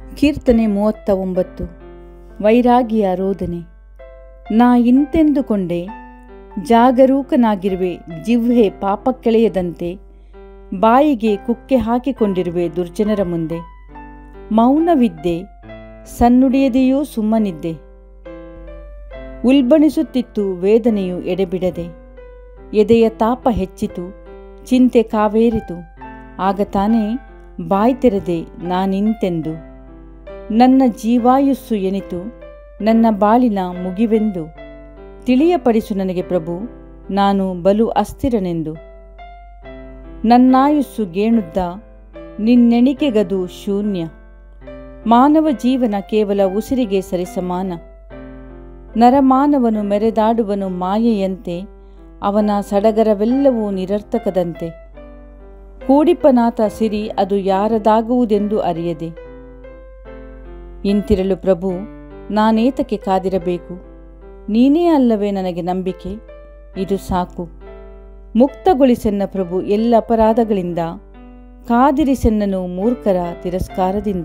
ಕೀರ್ತನೆ ಮೂವತ್ತ ಒಂಬತ್ತು ವೈರಾಗಿಯ ರೋದನೆ ನಾ ಇಂತೆಂದುಕೊಂಡೆ ಜಾಗರೂಕನಾಗಿರುವೆ ಜಿಹ್ವೆ ಪಾಪಕ್ಕೆಳೆಯದಂತೆ ಬಾಯಿಗೆ ಕುಕ್ಕೆ ಹಾಕಿಕೊಂಡಿರುವೆ ದುರ್ಜನರ ಮುಂದೆ ಮೌನವಿದ್ದೆ ಸನ್ನುಡಿಯದೆಯೂ ಸುಮ್ಮನಿದ್ದೆ ಉಲ್ಬಣಿಸುತ್ತಿತ್ತು ವೇದನೆಯು ಎಡೆಬಿಡದೆ ಎದೆಯ ತಾಪ ಹೆಚ್ಚಿತು ಚಿಂತೆ ಕಾವೇರಿತು ಆಗ ತಾನೇ ಬಾಯ್ ತೆರೆದೆ ನಾನಿಂತೆಂದು ನನ್ನ ಜೀವಾಯುಸ್ಸು ಎನಿತು ನನ್ನ ಬಾಳಿನ ಮುಗಿವೆಂದು ತಿಳಿಯಪಡಿಸು ನನಗೆ ಪ್ರಭು ನಾನು ಬಲು ಅಸ್ಥಿರನೆಂದು ನನ್ನಾಯುಸ್ಸು ಗೇಣುದ್ದ ನಿನ್ನೆಣಿಕೆಗದು ಶೂನ್ಯ ಮಾನವ ಜೀವನ ಕೇವಲ ಉಸಿರಿಗೆ ಸರಿಸಮಾನ ನರಮಾನವನು ಮೆರೆದಾಡುವನು ಮಾಯೆಯಂತೆ ಅವನ ಸಡಗರವೆಲ್ಲವೂ ನಿರರ್ಥಕದಂತೆ ಕೂಡಿಪನಾಥ ಸಿರಿ ಅದು ಯಾರದಾಗುವುದೆಂದು ಅರಿಯದೆ ಇಂತಿರಲು ಪ್ರಭು ನಾನೇತಕ್ಕೆ ಕಾದಿರಬೇಕು ನೀನೇ ಅಲ್ಲವೇ ನನಗೆ ನಂಬಿಕೆ ಇದು ಸಾಕು ಮುಕ್ತಗೊಳಿಸೆನ್ನ ಪ್ರಭು ಎಲ್ಲ ಅಪರಾಧಗಳಿಂದ ಕಾದಿರಿಸೆನ್ನನು ಮೂರ್ಖರ ತಿರಸ್ಕಾರದಿಂದ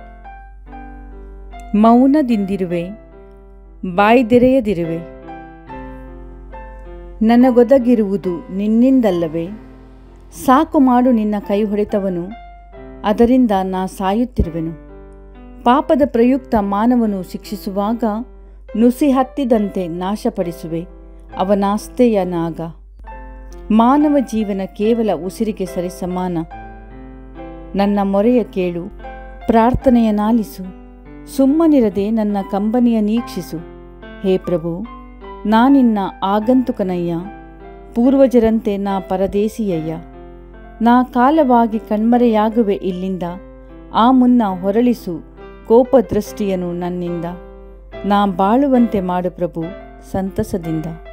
ಮೌನದಿಂದಿರುವೆ ಬಾಯ್ದೆರೆಯದಿರುವೆ ನನಗೊದಗಿರುವುದು ನಿನ್ನಿಂದಲ್ಲವೇ ಸಾಕು ಮಾಡು ನಿನ್ನ ಕೈ ಹೊಡೆತವನು ಅದರಿಂದ ನಾ ಸಾಯುತ್ತಿರುವೆನು ಪಾಪದ ಪ್ರಯುಕ್ತ ಮಾನವನು ಶಿಕ್ಷಿಸುವಾಗ ನುಸಿ ಹತ್ತಿದಂತೆ ನಾಶಪಡಿಸುವೆ ಅವನಾಸ್ತೆಯ ನಾಗ ಮಾನವ ಜೀವನ ಕೇವಲ ಉಸಿರಿಗೆ ಸರಿಸಮಾನ ನನ್ನ ಮೊರೆಯ ಕೇಳು ಪ್ರಾರ್ಥನೆಯ ನಾಲಿಸು ಸುಮ್ಮನಿರದೆ ನನ್ನ ಕಂಬನಿಯ ನೀಕ್ಷಿಸು ಹೇ ಪ್ರಭು ನಾನಿನ್ನ ಆಗಂತುಕನಯ್ಯ ಪೂರ್ವಜರಂತೆ ನಾ ಪರದೇಸಿಯಯ್ಯ ನಾ ಕಾಲವಾಗಿ ಕಣ್ಮರೆಯಾಗುವೆ ಇಲ್ಲಿಂದ ಆ ಮುನ್ನ ಹೊರಳಿಸು ಕೋಪದೃಷ್ಟಿಯನು ನನ್ನಿಂದ ನಾ ಬಾಳುವಂತೆ ಮಾಡು ಪ್ರಭು ಸಂತಸದಿಂದ